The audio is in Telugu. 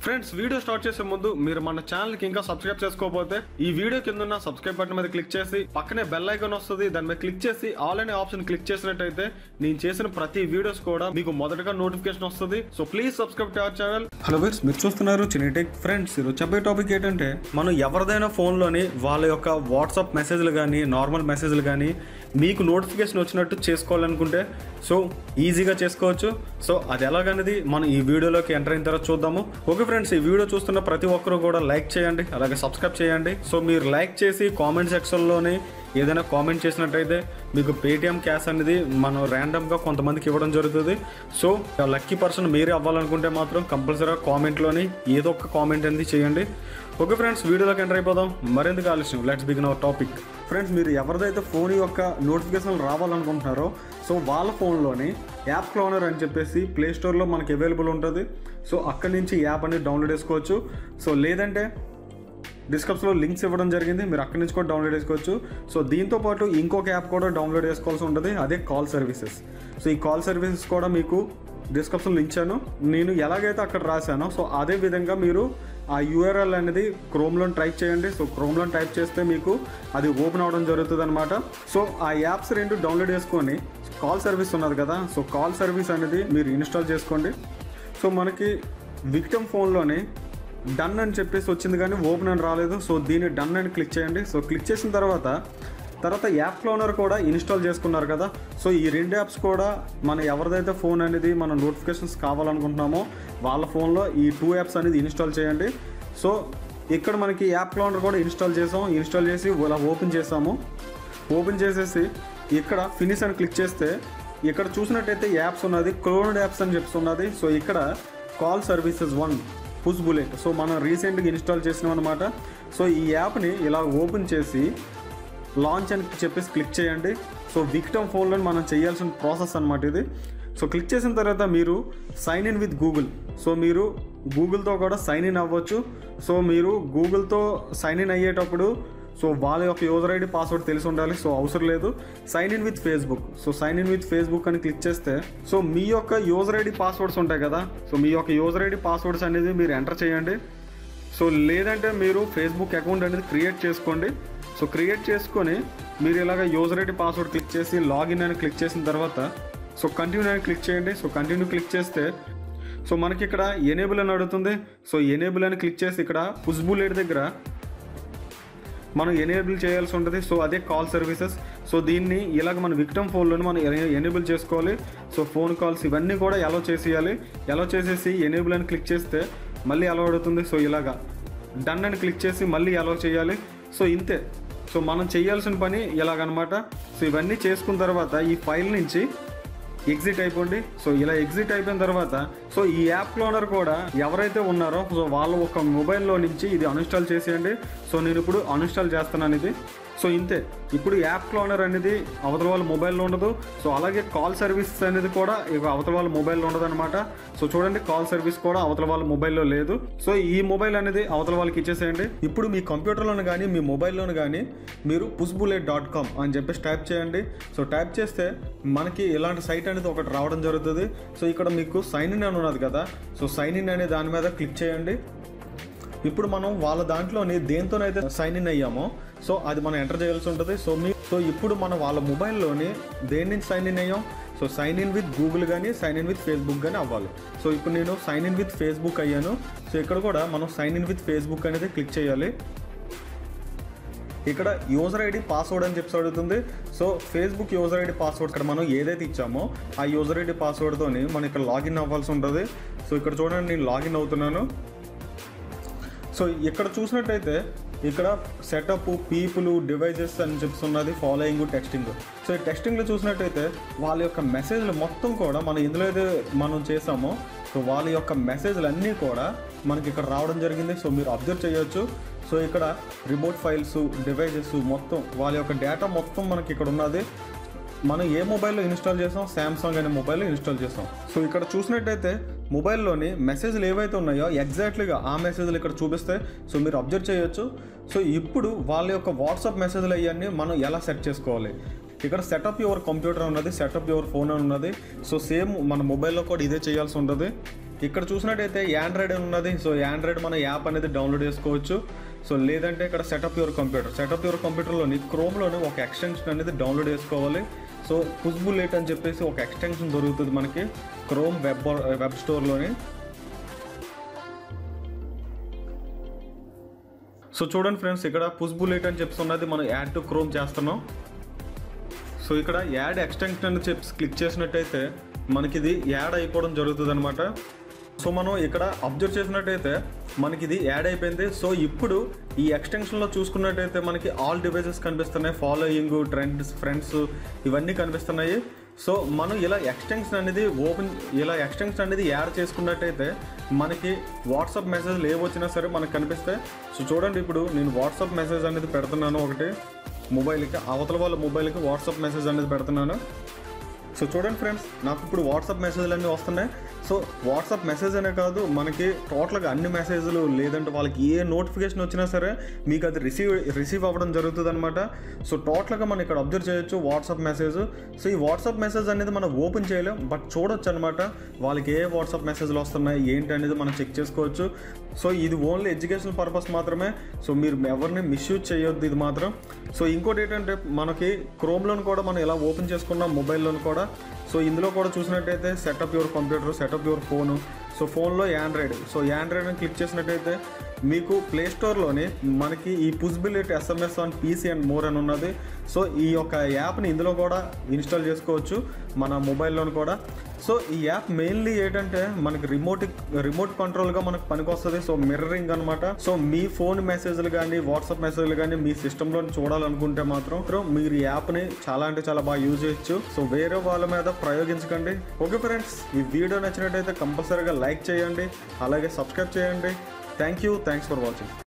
ఫ్రెండ్స్ వీడియో స్టార్ట్ చేసే ముందు మీరు మన ఛానల్ కి ఇంకా సబ్స్క్రైబ్ చేసుకోకపోతే ఈ వీడియో కింద ఉన్న సబ్స్క్రైబ్ బటన్ మీద క్లిక్ చేసి పక్కనే బెల్ ఐకాన్ వస్తుంది దాని మీద క్లిక్ చేసి ఆల్ అనే ఆప్షన్ క్లిక్ చేసినట్టయితే నేను చేసిన ప్రతి వీడియోస్ కూడా మీకు మొదటగా నోటిఫికేషన్ వస్తుంది so please subscribe to our channel hello viewers మీరు చూస్తున్నారు చినిటెక్ ఫ్రెండ్స్ ఈరోజు చెప్పే టాపిక్ ఏంటంటే మనం ఎవరిదైనా ఫోన్లోని వాళ్ళ యొక్క వాట్సాప్ మెసేజ్లు కానీ నార్మల్ మెసేజ్లు కానీ మీకు నోటిఫికేషన్ వచ్చినట్టు చేసుకోవాలనుకుంటే సో ఈజీగా చేసుకోవచ్చు సో అది ఎలాగనేది మనం ఈ వీడియోలోకి ఎంటర్ అయిన తర్వాత చూద్దాము ఓకే ఫ్రెండ్స్ ఈ వీడియో చూస్తున్న ప్రతి ఒక్కరు కూడా లైక్ చేయండి అలాగే సబ్స్క్రైబ్ చేయండి సో మీరు లైక్ చేసి కామెంట్ సెక్షన్లోని ఏదైనా కామెంట్ చేసినట్టయితే మీకు పేటిఎం క్యాష్ అనేది మనం ర్యాండమ్గా కొంతమందికి ఇవ్వడం జరుగుతుంది సో లక్కీ పర్సన్ మీరే అవ్వాలనుకుంటే మాత్రం కంపల్సరీగా కామెంట్లోని ఏదో ఒక కామెంట్ అనేది చేయండి ఓకే ఫ్రెండ్స్ వీడియోలోకి ఎంటర్ అయిపోదాం మరింత ఆలస్యం let's begin our topic friends మీరు ఎవరిదైతే ఫోన్ యొక్క నోటిఫికేషన్ రావాలనుకుంటున్నారో సో వాళ్ళ ఫోన్లోని యాప్ క్లోనర్ అని చెప్పేసి ప్లే స్టోర్లో మనకి అవైలబుల్ ఉంటుంది సో అక్కడి నుంచి యాప్ అనేది డౌన్లోడ్ చేసుకోవచ్చు సో లేదంటే డిస్క్రిప్షన్లో లింక్స్ ఇవ్వడం జరిగింది మీరు అక్కడి నుంచి కూడా డౌన్లోడ్ చేసుకోవచ్చు సో దీంతో పాటు ఇంకొక యాప్ కూడా డౌన్లోడ్ చేసుకోవాల్సి ఉంటుంది అదే కాల్ సర్వీసెస్ సో ఈ కాల్ సర్వీసెస్ కూడా మీకు డిస్క్రిప్షన్లో ఇచ్చాను నేను ఎలాగైతే అక్కడ రాశానో సో అదే విధంగా మీరు ఆ యూఆర్ఎల్ అనేది క్రోమ్లో టైప్ చేయండి సో క్రోమ్లో టైప్ చేస్తే మీకు అది ఓపెన్ అవ్వడం జరుగుతుంది అనమాట సో ఆ యాప్స్ రెండు డౌన్లోడ్ చేసుకొని కాల్ సర్వీస్ ఉన్నది కదా సో కాల్ సర్వీస్ అనేది మీరు ఇన్స్టాల్ చేసుకోండి సో మనకి విక్టమ్ ఫోన్లోనే డన్ అని చెప్పేసి వచ్చింది కానీ ఓపెన్ అని రాలేదు సో దీన్ని డన్ అని క్లిక్ చేయండి సో క్లిక్ చేసిన తర్వాత తర్వాత యాప్ క్లోనర్ కూడా ఇన్స్టాల్ చేసుకున్నారు కదా సో ఈ రెండు యాప్స్ కూడా మన ఎవరిదైతే ఫోన్ అనేది మన నోటిఫికేషన్స్ కావాలనుకుంటున్నామో వాళ్ళ ఫోన్లో ఈ టూ యాప్స్ అనేది ఇన్స్టాల్ చేయండి సో ఇక్కడ మనకి యాప్ క్లోనర్ కూడా ఇన్స్టాల్ చేసాం ఇన్స్టాల్ చేసి ఇలా ఓపెన్ చేసాము ఓపెన్ చేసేసి ఇక్కడ ఫినిష్ అని క్లిక్ చేస్తే ఇక్కడ చూసినట్టయితే యాప్స్ ఉన్నది క్లోన్డ్ యాప్స్ అని చెప్తున్నది సో ఇక్కడ call services one push bullet so మనం రీసెంట్గా ఇన్స్టాల్ చేసినాం అనమాట సో ఈ యాప్ని ఇలా ఓపెన్ చేసి లాంచ్ అని చెప్పేసి క్లిక్ చేయండి సో విక్టమ్ ఫోన్లో మనం చేయాల్సిన ప్రాసెస్ అనమాట ఇది సో క్లిక్ చేసిన తర్వాత మీరు sign in with Google so మీరు గూగుల్తో కూడా సైన్ ఇన్ అవ్వచ్చు సో మీరు గూగుల్తో సైన్ ఇన్ అయ్యేటప్పుడు సో వాళ్ళ యొక్క యూజర్ ఐడి పాస్వర్డ్ తెలిసి ఉండాలి సో అవసరం లేదు sign in with Facebook so sign in with Facebook అని క్లిక్ చేస్తే సో మీ యొక్క యూజర్ ఐడి పాస్వర్డ్స్ ఉంటాయి కదా సో మీ యొక్క యూజర్ ఐడి పాస్వర్డ్స్ అనేది మీరు ఎంటర్ చేయండి సో లేదంటే మీరు ఫేస్బుక్ అకౌంట్ అనేది క్రియేట్ చేసుకోండి సో క్రియేట్ చేసుకొని మీరు ఇలాగ యూజర్ ఐడి పాస్వర్డ్ క్లిక్ చేసి లాగిన్ అని క్లిక్ చేసిన తర్వాత సో కంటిన్యూ అని క్లిక్ చేయండి సో కంటిన్యూ క్లిక్ చేస్తే సో మనకి ఇక్కడ ఎనేబుల్ అని అడుగుతుంది సో ఎనేబుల్ అని క్లిక్ చేసి ఇక్కడ పుష్ బుల్లెట్ దగ్గర మనం ఎనేబుల్ చేయాల్సి ఉంటుంది సో అదే కాల్ సర్వీసెస్ సో దీన్ని ఇలాగ మన విక్టమ్ ఫోన్లోనే మనం ఎనేబుల్ చేసుకోవాలి సో ఫోన్ కాల్స్ ఇవన్నీ కూడా ఎలా చేసేయాలి ఎలా చేసేసి ఎనేబుల్ అని క్లిక్ చేస్తే మళ్ళీ ఎలా అడుగుతుంది సో ఇలాగా డన్ అని క్లిక్ చేసి మళ్ళీ ఎలా చేయాలి సో ఇంతే సో మనం చేయాల్సిన పని ఇలాగనమాట సో ఇవన్నీ చేసుకున్న తర్వాత ఈ ఫైల్ నుంచి ఎగ్జిట్ అయిపోండి సో ఇలా ఎగ్జిట్ అయిపోయిన తర్వాత సో ఈ యాప్ క్లోనర్ కూడా ఎవరైతే ఉన్నారో సో వాళ్ళ ఒక మొబైల్లో నుంచి ఇది అన్ఇన్స్టాల్ చేసేయండి సో నేను ఇప్పుడు అన్ఇన్స్టాల్ చేస్తున్నాను ఇది సో ఇంతే ఇప్పుడు యాప్ క్లోనర్ అనేది అవతల వాళ్ళ మొబైల్లో ఉండదు సో అలాగే కాల్ సర్వీస్ అనేది కూడా ఇక అవతల వాళ్ళ మొబైల్లో ఉండదు అనమాట సో చూడండి కాల్ సర్వీస్ కూడా అవతల వాళ్ళ మొబైల్లో లేదు సో ఈ మొబైల్ అనేది అవతల వాళ్ళకి ఇచ్చేసేయండి ఇప్పుడు మీ కంప్యూటర్లోను కానీ మీ మొబైల్లోను కానీ మీరు పుష్బులెట్ డాట్ కామ్ అని చెప్పేసి టైప్ చేయండి సో టైప్ చేస్తే మనకి ఇలాంటి సైట్ అనేది ఒకటి రావడం జరుగుతుంది సో ఇక్కడ మీకు సైన్ ఇన్ అని ఉన్నది కదా సో సైన్ ఇన్ అనే దాని మీద క్లిక్ చేయండి ఇప్పుడు మనం వాళ్ళ దాంట్లోని దేంతోనైతే సైన్ ఇన్ అయ్యామో సో అది మనం ఎంటర్ చేయాల్సి ఉంటుంది సో మీ సో ఇప్పుడు మనం వాళ్ళ మొబైల్లోని దేని నుంచి సైన్ ఇన్ అయ్యాం so sign in with Google కానీ సైన్ ఇన్ విత్ ఫేస్బుక్ కానీ అవ్వాలి సో ఇప్పుడు నేను సైన్ ఇన్ విత్ ఫేస్బుక్ అయ్యాను సో ఇక్కడ కూడా మనం సైన్ ఇన్ విత్ ఫేస్బుక్ అనేది క్లిక్ చేయాలి ఇక్కడ యూజర్ ఐడి పాస్వర్డ్ అని చెప్పి అడుగుతుంది so Facebook user ID password ఇక్కడ మనం ఏదైతే ఇచ్చామో ఆ యూజర్ ఐడి పాస్వర్డ్తోని మనం ఇక్కడ లాగిన్ అవ్వాల్సి ఉంటుంది సో ఇక్కడ చూడండి నేను లాగిన్ అవుతున్నాను సో ఇక్కడ చూసినట్టయితే ఇక్కడ సెటప్ పీపుల్ డివైజెస్ అని చెప్తున్నది ఫాలోయింగ్ టెక్స్టింగ్ సో ఈ టెక్స్టింగ్లో చూసినట్టయితే వాళ్ళ యొక్క మెసేజ్లు మొత్తం కూడా మనం ఇందులో అయితే మనం చేసామో సో వాళ్ళ యొక్క మెసేజ్లు అన్నీ కూడా మనకి ఇక్కడ రావడం జరిగింది సో మీరు అబ్జర్వ్ చేయొచ్చు సో ఇక్కడ రిమోట్ ఫైల్స్ డివైజెస్ మొత్తం వాళ్ళ యొక్క డేటా మొత్తం మనకి ఇక్కడ ఉన్నది మనం ఏ మొబైల్లో ఇన్స్టాల్ చేసాం శాంసంగ్ అనే మొబైల్లో ఇన్స్టాల్ చేసాం సో ఇక్కడ చూసినట్టయితే మొబైల్లోని మెసేజ్లు ఏవైతే ఉన్నాయో ఎగ్జాక్ట్లీగా ఆ మెసేజ్లు ఇక్కడ చూపిస్తే సో మీరు అబ్జర్వ్ చేయొచ్చు సో ఇప్పుడు వాళ్ళ యొక్క వాట్సాప్ మెసేజ్లు అవన్నీ మనం ఎలా సెట్ చేసుకోవాలి ఇక్కడ సెటప్ యువర్ కంప్యూటర్ ఉన్నది సెటప్ యువర్ ఫోన్ అని ఉన్నది సో సేమ్ మన మొబైల్లో కూడా ఇదే చేయాల్సి ఉంటుంది ఇక్కడ చూసినట్టయితే యాండ్రాయిడ్ అని ఉన్నది సో యాండ్రాయిడ్ మన యాప్ అనేది డౌన్లోడ్ చేసుకోవచ్చు సో లేదంటే ఇక్కడ setup your computer setup your కంప్యూటర్లోని క్రోమ్లోని ఒక ఎక్స్టెన్షన్ అనేది డౌన్లోడ్ చేసుకోవాలి సో పుష్బుల్లెట్ అని చెప్పేసి ఒక ఎక్స్టెన్షన్ దొరుకుతుంది మనకి క్రోమ్ వెబ్ వెబ్ స్టోర్లోని సో చూడండి ఫ్రెండ్స్ ఇక్కడ పుష్ బుల్లెట్ అని చెప్తున్నది మనం యాడ్ టు క్రోమ్ చేస్తున్నాం సో ఇక్కడ యాడ్ ఎక్స్టెన్షన్ అని చెప్పి క్లిక్ చేసినట్టయితే మనకి ఇది యాడ్ అయిపోవడం జరుగుతుంది అనమాట సో మనం ఇక్కడ అబ్జర్వ్ చేసినట్టయితే మనకి ఇది యాడ్ అయిపోయింది సో ఇప్పుడు ఈ ఎక్స్టెన్షన్లో చూసుకున్నట్టయితే మనకి ఆల్ డివైసెస్ కనిపిస్తున్నాయి ఫాలోయింగ్ ట్రెండ్స్ ఫ్రెండ్స్ ఇవన్నీ కనిపిస్తున్నాయి సో మనం ఇలా ఎక్స్టెన్షన్ అనేది ఓపెన్ ఇలా ఎక్స్టెన్షన్ అనేది యాడ్ చేసుకున్నట్టయితే మనకి వాట్సాప్ మెసేజ్లు ఏ వచ్చినా సరే మనకు కనిపిస్తాయి సో చూడండి ఇప్పుడు నేను వాట్సాప్ మెసేజ్ అనేది పెడుతున్నాను ఒకటి మొబైల్కి అవతల వాళ్ళ మొబైల్కి వాట్సాప్ మెసేజ్ అనేది పెడుతున్నాను సో చూడండి ఫ్రెండ్స్ నాకు ఇప్పుడు వాట్సాప్ మెసేజ్లు అన్నీ వస్తున్నాయి సో వాట్సాప్ మెసేజ్ అనే కాదు మనకి టోటల్గా అన్ని మెసేజ్లు లేదంటే వాళ్ళకి ఏ నోటిఫికేషన్ వచ్చినా సరే మీకు అది రిసీవ్ రిసీవ్ అవ్వడం జరుగుతుంది అనమాట సో టోటల్గా మనం ఇక్కడ అబ్జర్వ్ చేయొచ్చు వాట్సాప్ మెసేజ్ సో ఈ వాట్సాప్ మెసేజ్ అనేది మనం ఓపెన్ చేయలేం బట్ చూడొచ్చు అనమాట వాళ్ళకి ఏ వాట్సాప్ మెసేజ్లు వస్తున్నాయి ఏంటి అనేది మనం చెక్ చేసుకోవచ్చు సో ఇది ఓన్లీ ఎడ్యుకేషన్ పర్పస్ మాత్రమే సో మీరు ఎవరిని మిస్యూజ్ చేయొద్దు ఇది మాత్రం సో ఇంకోటి ఏంటంటే మనకి క్రోమ్లోని కూడా మనం ఇలా ఓపెన్ చేసుకున్నాం మొబైల్లోని కూడా సో ఇందులో కూడా చూసినట్టయితే setup your computer setup your phone so ఫోన్లో యాండ్రాయిడ్ సో యాండ్రాయిడ్ అని క్లిక్ చేసినట్టయితే మీకు ప్లే స్టోర్లోని మనకి ఈ పుష్బిలిటీ SMS on PC and more అని ఉన్నది సో ఈ యొక్క యాప్ని ఇందులో కూడా ఇన్స్టాల్ చేసుకోవచ్చు మన మొబైల్లోని కూడా సో ఈ యాప్ మెయిన్లీ ఏంటంటే మనకి రిమోట్ రిమోట్ కంట్రోల్గా మనకు పనికొస్తుంది సో మిర్రరింగ్ అనమాట సో మీ ఫోన్ మెసేజ్లు కానీ వాట్సాప్ మెసేజ్లు కానీ మీ సిస్టంలో చూడాలనుకుంటే మాత్రం మీరు ఈ యాప్ని చాలా అంటే చాలా బాగా యూజ్ చేయొచ్చు సో వేరే వాళ్ళ మీద ప్రయోగించకండి ఓకే ఫ్రెండ్స్ ఈ వీడియో నచ్చినట్టయితే కంపల్సరీగా లైక్ చేయండి అలాగే సబ్స్క్రైబ్ చేయండి thank you thanks for watching